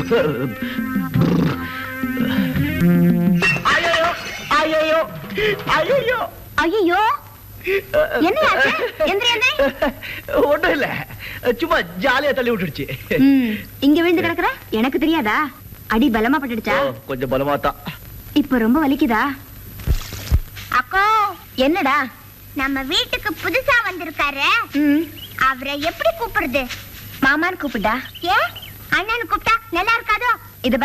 ஐயோ ஐயோ ஐயோ ஐயோ என்னையாச்சு எந்திரி எந்திரி ஒண்ணும் இல்ல சும்மா ஜாலியா தள்ளி விட்டுடுச்சு ம், இங்க விழுந்து கிடக்குற எனக்கு தெரியாதா அடி பலமா பட்டுடுச்சா ஓ, கொஞ்சம் பலமா தான் இப்ப ரொம்ப வலிக்குதா அக்கா என்னடா நம்ம வீட்டுக்கு புதுசா வந்திருக்காரு ம், அவரை எப்படி கூப்பிடுறது மாமான்னு கூப்பிட்டா ஏ அண்ணன் கூப்பிட்டா நல்லா இருக்காதோ